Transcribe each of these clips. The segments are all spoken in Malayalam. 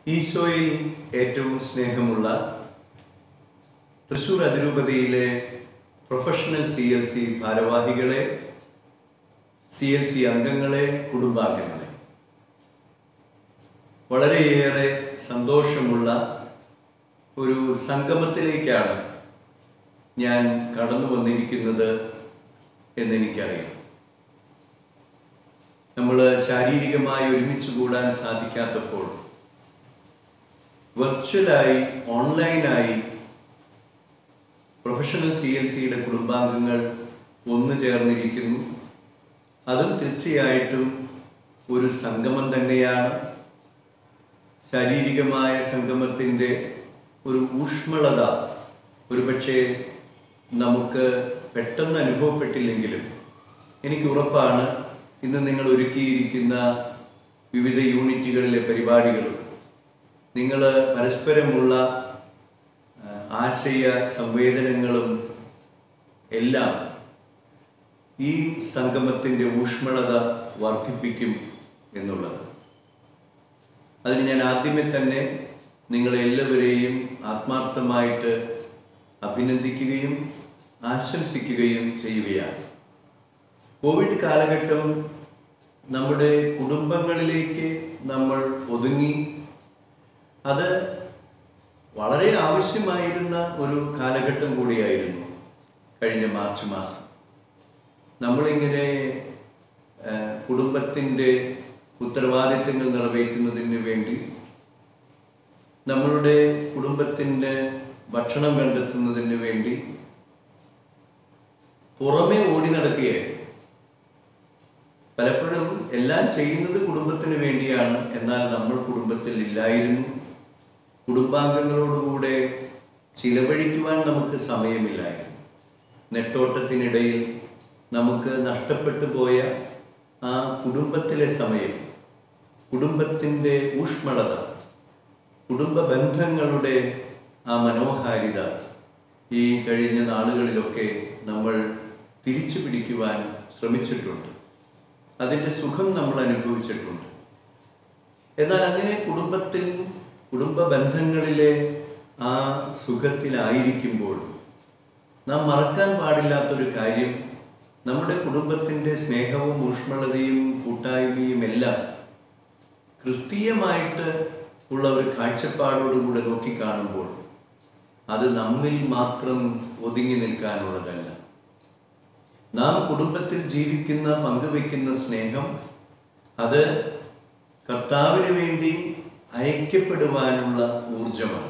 ഈശോയിൽ ഏറ്റവും സ്നേഹമുള്ള തൃശൂർ അതിരൂപതയിലെ പ്രൊഫഷണൽ സി എൽ സി ഭാരവാഹികളെ സി എൽ സി അംഗങ്ങളെ കുടുംബാംഗങ്ങളെ വളരെയേറെ സന്തോഷമുള്ള ഒരു സംഗമത്തിലേക്കാണ് ഞാൻ കടന്നു വന്നിരിക്കുന്നത് എന്നെനിക്കറിയാം നമ്മൾ ശാരീരികമായി ഒരുമിച്ച് കൂടാൻ സാധിക്കാത്തപ്പോൾ വെർച്വലായി ഓൺലൈനായി പ്രൊഫഷണൽ സി എൽ സിയുടെ കുടുംബാംഗങ്ങൾ ഒന്നു ചേർന്നിരിക്കുന്നു അതും തീർച്ചയായിട്ടും ഒരു സംഗമം തന്നെയാണ് ശാരീരികമായ സംഗമത്തിൻ്റെ ഒരു ഊഷ്മളത ഒരുപക്ഷെ നമുക്ക് പെട്ടെന്ന് അനുഭവപ്പെട്ടില്ലെങ്കിലും എനിക്ക് ഉറപ്പാണ് ഇന്ന് നിങ്ങൾ ഒരുക്കിയിരിക്കുന്ന വിവിധ യൂണിറ്റുകളിലെ പരിപാടികളും നിങ്ങൾ പരസ്പരമുള്ള ആ, ആശയ സംവേദനങ്ങളും എല്ലാം ഈ സംഗമത്തിൻ്റെ ഊഷ്മളത വർദ്ധിപ്പിക്കും എന്നുള്ളത് അതിന് ഞാൻ ആദ്യമേ തന്നെ നിങ്ങളെ എല്ലാവരെയും ആത്മാർത്ഥമായിട്ട് അഭിനന്ദിക്കുകയും ആശംസിക്കുകയും ചെയ്യുകയാണ് കോവിഡ് കാലഘട്ടം നമ്മുടെ കുടുംബങ്ങളിലേക്ക് നമ്മൾ ഒതുങ്ങി അത് വളരെ ആവശ്യമായിരുന്ന ഒരു കാലഘട്ടം കൂടിയായിരുന്നു കഴിഞ്ഞ മാർച്ച് മാസം നമ്മളിങ്ങനെ ആ, കുടുംബത്തിൻ്റെ ഉത്തരവാദിത്തങ്ങൾ നിറവേറ്റുന്നതിന് വേണ്ടി നമ്മളുടെ കുടുംബത്തിൻ്റെ ഭക്ഷണം കണ്ടെത്തുന്നതിന് വേണ്ടി പുറമെ ഓടി നടക്കുകയായിരുന്നു പലപ്പോഴും എല്ലാം ചെയ്യുന്നത് കുടുംബത്തിന് വേണ്ടിയാണ് എന്നാൽ നമ്മൾ കുടുംബത്തിൽ ഇല്ലായിരുന്നു കുടുംബാംഗങ്ങളോടുകൂടെ ചിലവഴിക്കുവാൻ നമുക്ക് സമയമില്ലായിരുന്നു നെട്ടോട്ടത്തിനിടയിൽ നമുക്ക് നഷ്ടപ്പെട്ടു പോയ ആ കുടുംബത്തിലെ സമയം കുടുംബത്തിൻ്റെ ഊഷ്മളത കുടുംബ ബന്ധങ്ങളുടെ ആ മനോഹാരിത ഈ കഴിഞ്ഞ നാളുകളിലൊക്കെ നമ്മൾ തിരിച്ചു പിടിക്കുവാൻ ശ്രമിച്ചിട്ടുണ്ട് അതിൻ്റെ സുഖം നമ്മൾ അനുഭവിച്ചിട്ടുണ്ട് എന്നാൽ അങ്ങനെ കുടുംബത്തിൽ കുടുംബ ബന്ധങ്ങളിലെ ആ സുഖത്തിലായിരിക്കുമ്പോൾ നാം മറക്കാൻ പാടില്ലാത്തൊരു കാര്യം നമ്മുടെ കുടുംബത്തിൻ്റെ സ്നേഹവും ഊഷ്മളതയും കൂട്ടായ്മയും എല്ലാം ക്രിസ്തീയമായിട്ട് ഉള്ള ഒരു കാഴ്ചപ്പാടോടുകൂടെ നോക്കിക്കാണുമ്പോൾ അത് നമ്മിൽ മാത്രം ഒതുങ്ങി നിൽക്കാനുള്ളതല്ല നാം കുടുംബത്തിൽ ജീവിക്കുന്ന പങ്കുവെക്കുന്ന സ്നേഹം അത് കർത്താവിന് വേണ്ടി അയക്കപ്പെടുവാനുള്ള ഊർജമാണ്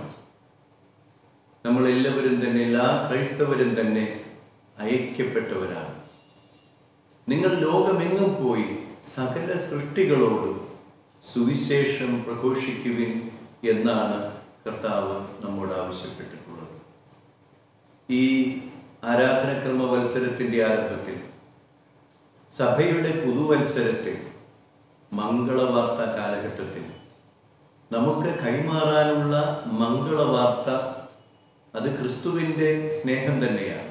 നമ്മൾ എല്ലാവരും തന്നെ എല്ലാ ക്രൈസ്തവരും തന്നെ അയക്കപ്പെട്ടവരാണ് നിങ്ങൾ ലോകമെങ്ങും പോയി സകല സൃഷ്ടികളോടും സുവിശേഷം പ്രഘോഷിക്കുവിൻ എന്നാണ് കർത്താവ് നമ്മോട് ആവശ്യപ്പെട്ടിട്ടുള്ളത് ഈ ആരാധനക്രമ മത്സരത്തിൻ്റെ ആരംഭത്തിൽ സഭയുടെ പുതുവത്സരത്തിൽ മംഗളവാർത്ത കാലഘട്ടത്തിൽ നമുക്ക് കൈമാറാനുള്ള മംഗളവാർത്ത അത് ക്രിസ്തുവിൻ്റെ സ്നേഹം തന്നെയാണ്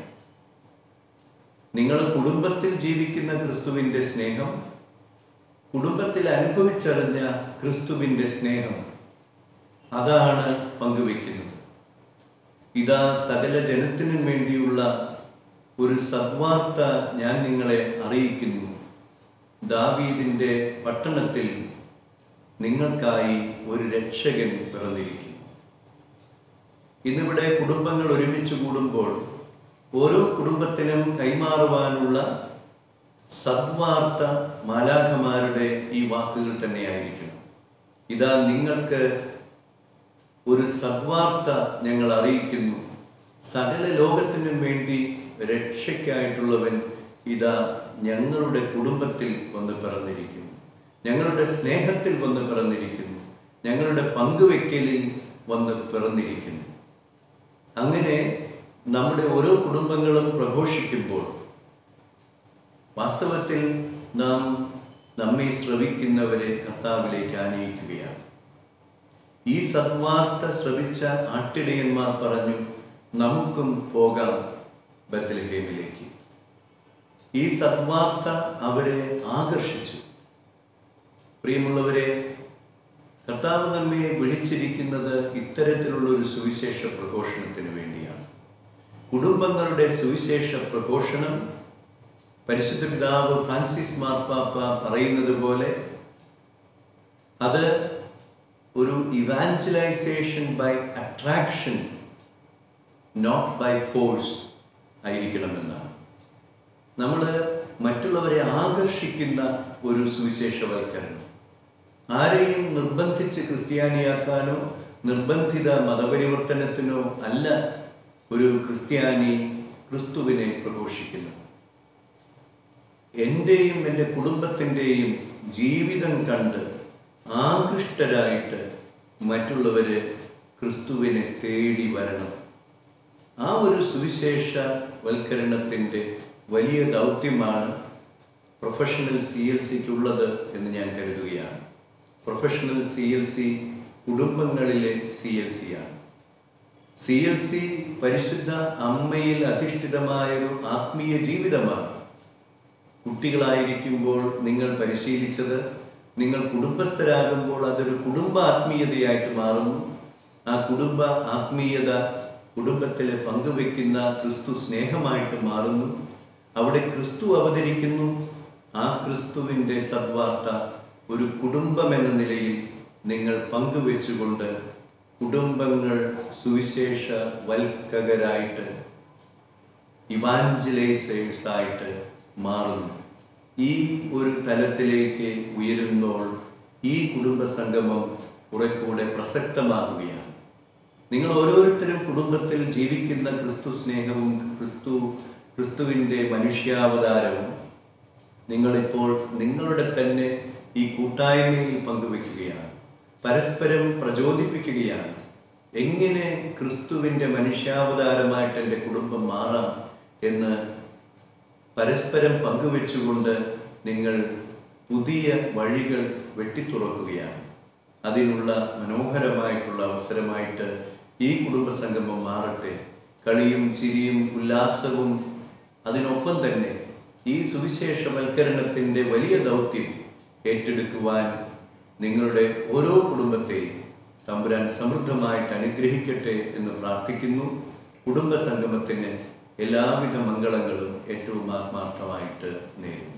നിങ്ങൾ കുടുംബത്തിൽ ജീവിക്കുന്ന ക്രിസ്തുവിൻ്റെ സ്നേഹം കുടുംബത്തിൽ അനുഭവിച്ചറിഞ്ഞ ക്രിസ്തുവിൻ്റെ സ്നേഹം അതാണ് പങ്കുവെക്കുന്നത് ഇതാ സകല ജനത്തിനും വേണ്ടിയുള്ള ഒരു സദ്വാർത്ത ഞാൻ നിങ്ങളെ അറിയിക്കുന്നു ദാവീദിൻ്റെ പട്ടണത്തിൽ നിങ്ങൾക്കായി ഒരു രക്ഷകൻ പിറന്നിരിക്കുന്നു ഇന്നിവിടെ കുടുംബങ്ങൾ ഒരുമിച്ച് കൂടുമ്പോൾ ഓരോ കുടുംബത്തിനും കൈമാറുവാനുള്ള സദ്വാർത്ത മാലാഖമാരുടെ ഈ വാക്കുകൾ തന്നെയായിരിക്കണം ഇതാ നിങ്ങൾക്ക് ഒരു സദ്വാർത്ത ഞങ്ങൾ അറിയിക്കുന്നു സകല ലോകത്തിനും വേണ്ടി രക്ഷയ്ക്കായിട്ടുള്ളവൻ ഇതാ ഞങ്ങളുടെ കുടുംബത്തിൽ വന്ന് പിറന്നിരിക്കുന്നു ഞങ്ങളുടെ സ്നേഹത്തിൽ വന്ന് പിറന്നിരിക്കുന്നു ഞങ്ങളുടെ പങ്കുവെക്കലിൽ വന്ന് പിറന്നിരിക്കുന്നു അങ്ങനെ നമ്മുടെ ഓരോ കുടുംബങ്ങളും പ്രഘോഷിക്കുമ്പോൾ വാസ്തവത്തിൽ നാം നമ്മെ ശ്രവിക്കുന്നവരെ കർത്താവിലേക്ക് ആനയിക്കുകയാണ് ഈ സദ്വാർത്ത ശ്രവിച്ച ആട്ടിടയന്മാർ പറഞ്ഞു നമുക്കും പോകാം ബത്ലഹേമിലേക്ക് ഈ സദ്വാർത്ത അവരെ ആകർഷിച്ചു പ്രിയമുള്ളവരെ കർത്താവ് നമ്മെ വിളിച്ചിരിക്കുന്നത് ഇത്തരത്തിലുള്ള ഒരു സുവിശേഷ പ്രഘോഷണത്തിന് വേണ്ടിയാണ് കുടുംബങ്ങളുടെ സുവിശേഷ പ്രഘോഷണം പരിശുദ്ധ പിതാവ് ഫ്രാൻസിസ് മാർപ്പാപ്പ പറയുന്നത് പോലെ അത് ഒരു evangelization by attraction not by force ആയിരിക്കണമെന്നാണ് നമ്മൾ മറ്റുള്ളവരെ ആകർഷിക്കുന്ന ഒരു സുവിശേഷവൽക്കരണം ആരെയും നിർബന്ധിച്ച് ക്രിസ്ത്യാനിയാക്കാനോ നിർബന്ധിത മതപരിവർത്തനത്തിനോ അല്ല ഒരു ക്രിസ്ത്യാനി ക്രിസ്തുവിനെ പ്രഘോഷിക്കുന്നത് എൻ്റെയും എൻ്റെ കുടുംബത്തിൻ്റെയും ജീവിതം കണ്ട് ആകൃഷ്ടരായിട്ട് മറ്റുള്ളവര് ക്രിസ്തുവിനെ തേടി വരണം ആ ഒരു സുവിശേഷ വൽക്കരണത്തിൻ്റെ വലിയ ദൗത്യമാണ് പ്രൊഫഷണൽ സി എൽ സിക്കുള്ളത് എന്ന് ഞാൻ കരുതുകയാണ് പ്രൊഫഷണൽ സി എൽ സി കുടുംബങ്ങളിലെ സി എൽ സി ആണ് സി എൽ സി പരിശുദ്ധ അമ്മയിൽ അധിഷ്ഠിതമായ ഒരു ആത്മീയ ജീവിതമാണ് കുട്ടികളായിരിക്കുമ്പോൾ നിങ്ങൾ പരിശീലിച്ചത് നിങ്ങൾ കുടുംബസ്ഥരാകുമ്പോൾ അതൊരു കുടുംബ ആത്മീയതയായിട്ട് മാറുന്നു ആ കുടുംബ ആത്മീയത കുടുംബത്തിൽ പങ്കുവെക്കുന്ന ക്രിസ്തു സ്നേഹമായിട്ട് മാറുന്നു അവിടെ ക്രിസ്തു അവതരിക്കുന്നു ആ ക്രിസ്തുവിൻ്റെ സദ്വാർത്ത ഒരു കുടുംബം എന്ന നിലയിൽ നിങ്ങൾ പങ്കുവെച്ചുകൊണ്ട് കുടുംബങ്ങൾ സുവിശേഷ വൽക്കകരായിട്ട് ഇവാഞ്ചലൈസേഴ്സ് ആയിട്ട് മാറുന്നു ഈ ഒരു തലത്തിലേക്ക് ഉയരുമ്പോൾ ഈ കുടുംബ സംഗമം കുറെ കൂടെ പ്രസക്തമാകുകയാണ് നിങ്ങൾ ഓരോരുത്തരും കുടുംബത്തിൽ ജീവിക്കുന്ന ക്രിസ്തു സ്നേഹവും ക്രിസ്തു ക്രിസ്തുവിൻ്റെ മനുഷ്യാവതാരവും നിങ്ങളിപ്പോൾ നിങ്ങളുടെ തന്നെ ഈ കൂട്ടായ്മയിൽ പങ്കുവെക്കുകയാണ് പരസ്പരം പ്രചോദിപ്പിക്കുകയാണ് എങ്ങനെ ക്രിസ്തുവിൻ്റെ മനുഷ്യാവതാരമായിട്ട് എൻ്റെ കുടുംബം മാറാം എന്ന് പരസ്പരം പങ്കുവെച്ചുകൊണ്ട് നിങ്ങൾ പുതിയ വഴികൾ വെട്ടിത്തുറക്കുകയാണ് അതിനുള്ള മനോഹരമായിട്ടുള്ള അവസരമായിട്ട് ഈ കുടുംബ സംഗമം മാറട്ടെ കളിയും ചിരിയും ഉല്ലാസവും അതിനൊപ്പം തന്നെ ഈ സുവിശേഷവൽക്കരണത്തിൻ്റെ വലിയ ദൗത്യം ഏറ്റെടുക്കുവാൻ നിങ്ങളുടെ ഓരോ കുടുംബത്തെയും തമ്പുരാൻ സമൃദ്ധമായിട്ട് അനുഗ്രഹിക്കട്ടെ എന്ന് പ്രാർത്ഥിക്കുന്നു കുടുംബ സംഗമത്തിന് എല്ലാവിധ മംഗളങ്ങളും ഏറ്റവും ആത്മാർത്ഥമായിട്ട് നേരുന്നു